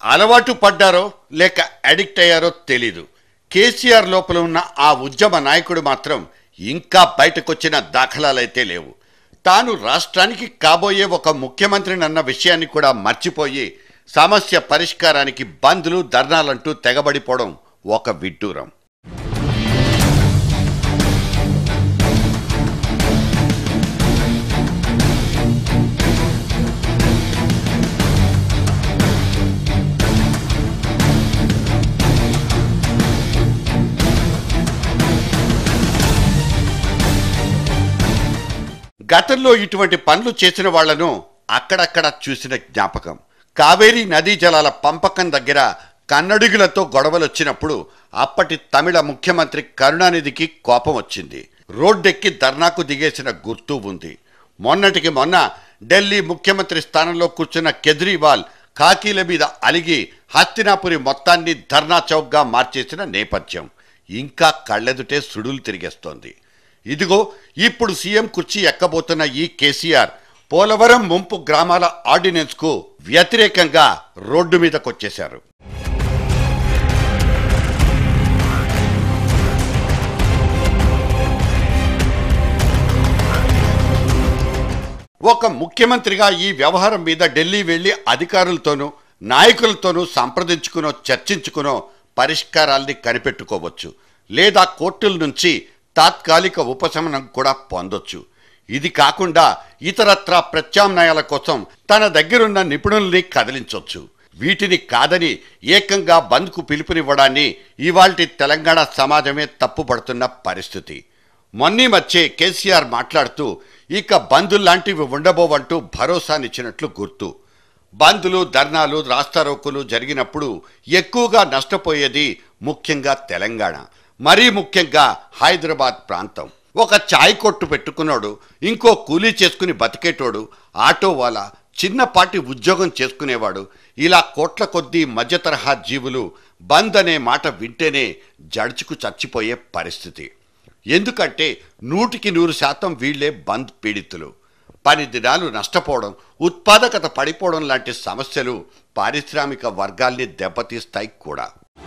అలవాటు పడ్డారో లేక అడిక్ట్ అయ్యారో తెలీదు కేసీఆర్ లోపల ఉన్న ఆ ఉద్యమ నాయకుడు మాత్రం ఇంకా బయటకొచ్చిన దాఖలాలైతే లేవు తాను రాష్ట్రానికి కాబోయే ఒక ముఖ్యమంత్రినన్న విషయాన్ని కూడా మర్చిపోయి సమస్య పరిష్కారానికి బంద్లు ధర్నాలంటూ తెగబడిపోవడం ఒక విడ్డూరం గతంలో ఇటువంటి పనులు చేసిన వాళ్లను అక్కడక్కడ చూసిన జ్ఞాపకం కావేరీ నదీ జలాల పంపకం దగ్గర కన్నడుగులతో గొడవలొచ్చినప్పుడు అప్పటి తమిళ ముఖ్యమంత్రి కరుణానిధికి కోపం వచ్చింది రోడ్డెక్కి ధర్నాకు దిగేసిన గుర్తు ఉంది మొన్నటికి మొన్న ఢిల్లీ ముఖ్యమంత్రి స్థానంలో కూర్చున్న కేజ్రీవాల్ ఖాకీల మీద అలిగి హస్తినాపురి మొత్తాన్ని ధర్నా చౌక్గా మార్చేసిన నేపథ్యం ఇంకా కళ్ళెదుటే సుడులు తిరిగేస్తోంది ఇదిగో ఇప్పుడు సీఎం కుర్చీ ఎక్కబోతున్న ఈ కేసీఆర్ పోలవరం ముంపు గ్రామాల ఆర్డినెన్స్కు వ్యతిరేకంగా రోడ్డు మీదకొచ్చేశారు ఒక ముఖ్యమంత్రిగా ఈ వ్యవహారం మీద ఢిల్లీ వెళ్లి అధికారులతోనూ నాయకులతోనూ సంప్రదించుకునో చర్చించుకునో పరిష్కారాల్ని కనిపెట్టుకోవచ్చు లేదా కోర్టుల నుంచి తాత్కాలిక ఉపశమనం కూడా పొందొచ్చు ఇది కాకుండా ఇతరత్రా ప్రత్యామ్నాయాల కోసం తన దగ్గరున్న నిపుణుల్ని కదిలించొచ్చు వీటిని కాదని ఏకంగా బంద్కు పిలుపునివ్వడాన్ని ఇవాల్టి తెలంగాణ సమాజమే తప్పుపడుతున్న పరిస్థితి మొన్నీ మధ్యే కేసీఆర్ మాట్లాడుతూ ఇక బంధులు లాంటివి ఉండబోవంటూ భరోసానిచ్చినట్లు గుర్తు బంధులు ధర్నాలు రాస్తారోకులు జరిగినప్పుడు ఎక్కువగా నష్టపోయేది ముఖ్యంగా తెలంగాణ మరీ ముఖ్యంగా హైదరాబాద్ ప్రాంతం ఒక చాయ్ కొట్టు పెట్టుకున్నాడు ఇంకో కూలీ చేసుకుని బతికేటోడు ఆటో వాళ్ళ చిన్నపాటి ఉద్యోగం చేసుకునేవాడు ఇలా కోట్ల కొద్దీ మధ్య తరహా జీవులు బంద్ అనే మాట వింటేనే జడ్చుకు చచ్చిపోయే పరిస్థితి ఎందుకంటే నూటికి నూరు శాతం వీళ్లే బంద్ పీడితులు పని దినాలు నష్టపోవడం ఉత్పాదకత పడిపోవడం లాంటి సమస్యలు పారిశ్రామిక వర్గాల్ని దెబ్బతీస్తాయి కూడా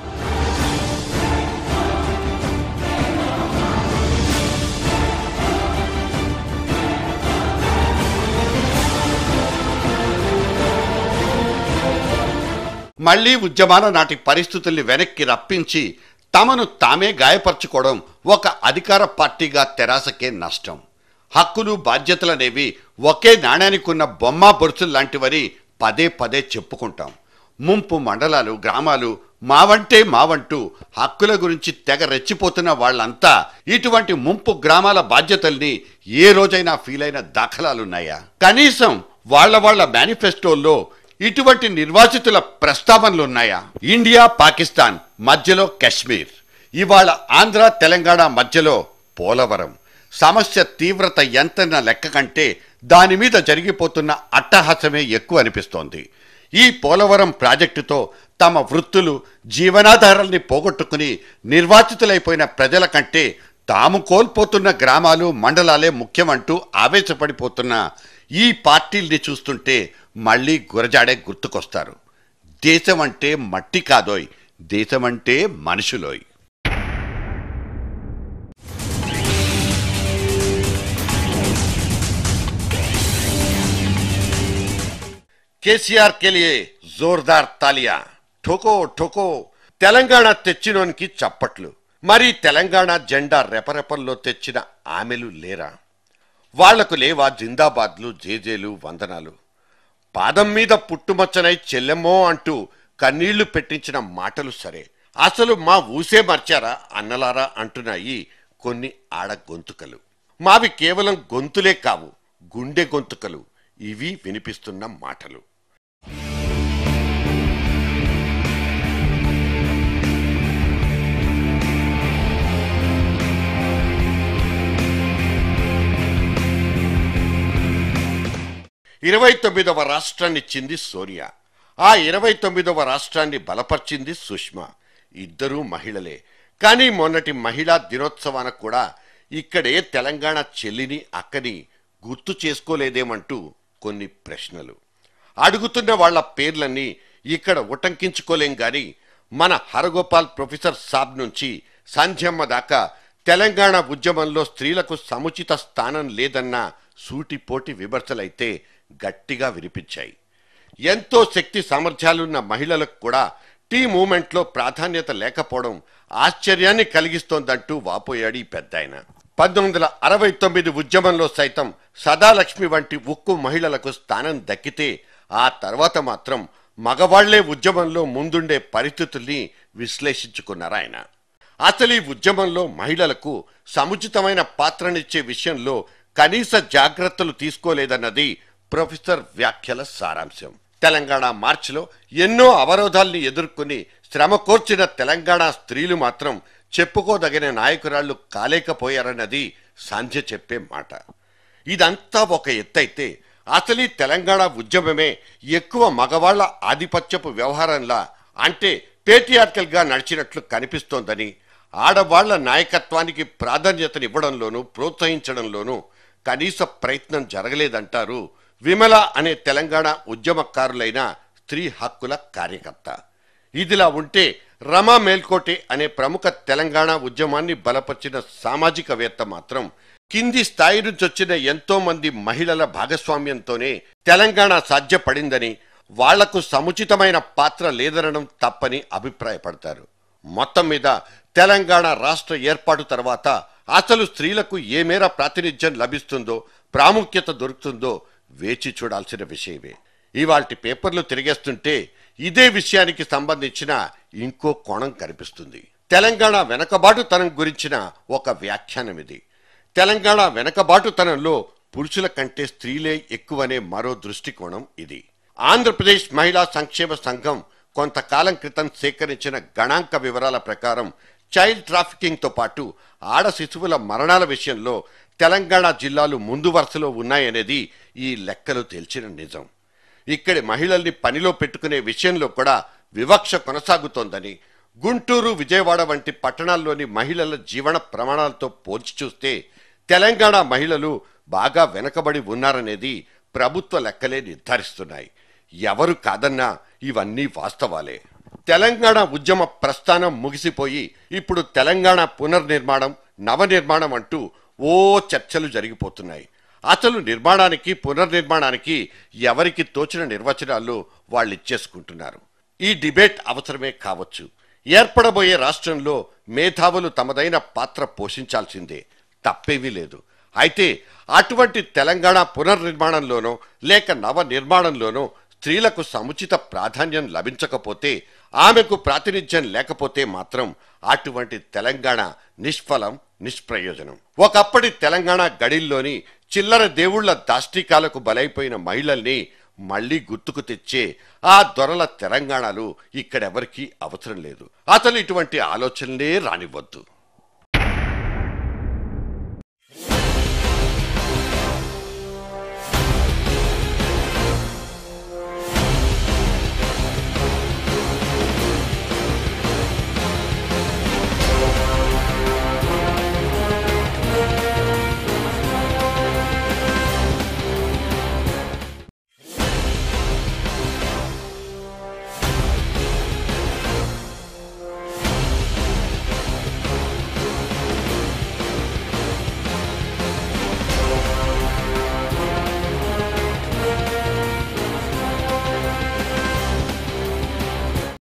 మళ్లీ ఉద్యమాల నాటి పరిస్థితుల్ని వెనక్కి రప్పించి తమను తామే గాయపరచుకోవడం ఒక అధికార పార్టీగా తెరాసకే నష్టం హక్కులు బాధ్యతలనేవి ఒకే నాణ్యానికి ఉన్న బొమ్మ బొరుసులు లాంటివని పదే పదే చెప్పుకుంటాం ముంపు మండలాలు గ్రామాలు మావంటే మావంటూ హక్కుల గురించి తెగ రెచ్చిపోతున్న వాళ్ళంతా ఇటువంటి ముంపు గ్రామాల బాధ్యతల్ని ఏ రోజైనా ఫీల్ అయిన దాఖలాలున్నాయా కనీసం వాళ్ళ వాళ్ళ మేనిఫెస్టోల్లో ఇటువంటి నిర్వాసితుల ప్రస్తావనలున్నాయా ఇండియా పాకిస్తాన్ మధ్యలో కశ్మీర్ ఇవాళ ఆంధ్ర తెలంగాణ మధ్యలో పోలవరం సమస్య తీవ్రత ఎంతన్న లెక్క కంటే దాని మీద జరిగిపోతున్న అట్టహాసమే ఎక్కువ అనిపిస్తోంది ఈ పోలవరం ప్రాజెక్టుతో తమ వృత్తులు జీవనాధారాల్ని పోగొట్టుకుని నిర్వాసితులైపోయిన ప్రజల కంటే తాము కోల్పోతున్న గ్రామాలు మండలాలే ముఖ్యమంటూ ఆవేశపడిపోతున్న ఈ పార్టీల్ని చూస్తుంటే మళ్ళీ గురజాడే గుర్తుకొస్తారు దేశం అంటే మట్టి కాదోయ్ దేశమంటే మనుషులోయ్ కేసీఆర్ के लिए జోర్దార్ తాలియా ఠోకో ఠోకో తెలంగాణ తెచ్చినోనికి చప్పట్లు మరి తెలంగాణ జెండా రెపరెపల్లో తెచ్చిన ఆమెలు లేరా వాళ్లకు లేవా జిందాబాద్లు జేజేలు వందనాలు పాదం మీద పుట్టుమచ్చనై చెల్లెమ్మో అంటూ కన్నీళ్లు పెట్టించిన మాటలు సరే అసలు మా ఊసే మర్చారా అన్నలారా అంటున్నాయి కొన్ని ఆడ గొంతుకలు మావి కేవలం గొంతులే కావు గుండె గొంతుకలు ఇవి వినిపిస్తున్న మాటలు ఇరవై తొమ్మిదవ రాష్ట్రాన్ని ఇచ్చింది సోనియా ఆ ఇరవై తొమ్మిదవ రాష్ట్రాన్ని బలపరిచింది సుష్మా ఇద్దరూ మహిళలే కానీ మొన్నటి మహిళా దినోత్సవాన కూడా ఇక్కడే తెలంగాణ చెల్లిని అక్కని గుర్తు చేసుకోలేదేమంటూ కొన్ని ప్రశ్నలు అడుగుతున్న వాళ్ళ పేర్లన్నీ ఇక్కడ ఉటంకించుకోలేం గాని మన హరగోపాల్ ప్రొఫెసర్ సాబ్ నుంచి సంధ్యమ్మ దాకా తెలంగాణ ఉద్యమంలో స్త్రీలకు సముచిత స్థానం లేదన్న సూటిపోటి విమర్శలైతే గట్టిగా వినిపించాయి ఎంతో శక్తి సామర్థ్యాలున్న మహిళలకు కూడా టీ మూమెంట్లో ప్రాధాన్యత లేకపోవడం ఆశ్చర్యాన్ని కలిగిస్తోందంటూ వాపోయాడు ఈ పెద్దాయన పంతొమ్మిది వందల అరవై తొమ్మిది ఉద్యమంలో సైతం సదాలక్ష్మి వంటి ఉక్కు మహిళలకు స్థానం దక్కితే ఆ తర్వాత మాత్రం మగవాళ్లే ఉద్యమంలో ముందుండే పరిస్థితుల్ని విశ్లేషించుకున్నారు ఆయన అసలు ఈ ఉద్యమంలో మహిళలకు సముచితమైన పాత్రనిచ్చే విషయంలో కనీస జాగ్రత్తలు తీసుకోలేదన్నది ప్రొఫెసర్ వ్యాఖ్యల సారాంశం తెలంగాణ మార్చిలో ఎన్నో అవరోధాల్ని ఎదుర్కొని శ్రమ కోర్చిన తెలంగాణ స్త్రీలు మాత్రం చెప్పుకోదగిన నాయకురాళ్లు కాలేకపోయారన్నది సంధ్య చెప్పే మాట ఇదంతా ఒక ఎత్తైతే అసలు ఈ తెలంగాణ ఉద్యమమే ఎక్కువ మగవాళ్ల ఆధిపత్యపు వ్యవహారంలా అంటే పేట్రియార్కల్ గా నడిచినట్లు కనిపిస్తోందని ఆడవాళ్ల నాయకత్వానికి ప్రాధాన్యతనివ్వడంలోనూ ప్రోత్సహించడంలోనూ కనీస ప్రయత్నం జరగలేదంటారు విమల అనే తెలంగాణ ఉద్యమకారులైన స్త్రీ హక్కుల కార్యకర్త ఇదిలా ఉంటే రమా మేల్కోటే అనే ప్రముఖ తెలంగాణ ఉద్యమాన్ని బలపరిచిన సామాజికవేత్త మాత్రం కింది స్థాయి నుంచి వచ్చిన ఎంతో మంది మహిళల భాగస్వామ్యంతోనే తెలంగాణ సాధ్యపడిందని వాళ్లకు సముచితమైన పాత్ర లేదనడం తప్పని అభిప్రాయపడతారు మొత్తం మీద తెలంగాణ రాష్ట్ర ఏర్పాటు తర్వాత అసలు స్త్రీలకు ఏ మేర ప్రాతినిధ్యం లభిస్తుందో ప్రాముఖ్యత దొరుకుతుందో వేచి చూడాల్సిన విషయమే ఇవాల్టి పేపర్లు తిరిగేస్తుంటే ఇదే విషయానికి సంబంధించిన ఇంకో కోణం కనిపిస్తుంది తెలంగాణ వెనకబాటుతనం గురించిన ఒక వ్యాఖ్యానం ఇది తెలంగాణ వెనకబాటుతనంలో పురుషుల కంటే స్త్రీలే ఎక్కువనే మరో దృష్టికోణం ఇది ఆంధ్రప్రదేశ్ మహిళా సంక్షేమ సంఘం కొంతకాలం క్రితం సేకరించిన గణాంక వివరాల ప్రకారం చైల్డ్ ట్రాఫికింగ్తో పాటు ఆడ శిశువుల మరణాల విషయంలో తెలంగాణ జిల్లాలు ముందు వరుసలో ఉన్నాయనేది ఈ లెక్కలు తేల్చిన నిజం ఇక్కడి మహిళల్ని పనిలో పెట్టుకునే విషయంలో కూడా వివక్ష కొనసాగుతోందని గుంటూరు విజయవాడ వంటి పట్టణాల్లోని మహిళల జీవన ప్రమాణాలతో పోల్చి చూస్తే తెలంగాణ మహిళలు బాగా వెనకబడి ఉన్నారనేది ప్రభుత్వ లెక్కలే నిర్ధారిస్తున్నాయి ఎవరు కాదన్నా ఇవన్నీ వాస్తవాలే తెలంగాణ ఉద్యమ ప్రస్థానం ముగిసిపోయి ఇప్పుడు తెలంగాణ పునర్నిర్మాణం నవనిర్మాణం అంటూ ఓ చర్చలు జరిగిపోతున్నాయి అసలు నిర్మాణానికి పునర్నిర్మాణానికి ఎవరికి తోచిన నిర్వచనాలు వాళ్ళు ఇచ్చేసుకుంటున్నారు ఈ డిబేట్ అవసరమే కావచ్చు ఏర్పడబోయే రాష్ట్రంలో మేధావులు తమదైన పాత్ర పోషించాల్సిందే తప్పేమీ లేదు అయితే అటువంటి తెలంగాణ పునర్నిర్మాణంలోనో లేక నవ నిర్మాణంలోనో స్త్రీలకు సముచిత ప్రాధాన్యం లభించకపోతే ఆమెకు ప్రాతినిధ్యం లేకపోతే మాత్రం అటువంటి తెలంగాణ నిష్ఫలం నిష్ప్రయోజనం ఒకప్పటి తెలంగాణ గడిల్లోని చిల్లర దేవుళ్ల దాష్టికాలకు బలైపోయిన మహిళల్ని మళ్లీ గుర్తుకు తెచ్చే ఆ దొరల తెలంగాణలు ఇక్కడెవరికీ అవసరం లేదు అసలు ఇటువంటి ఆలోచనలే రానివ్వద్దు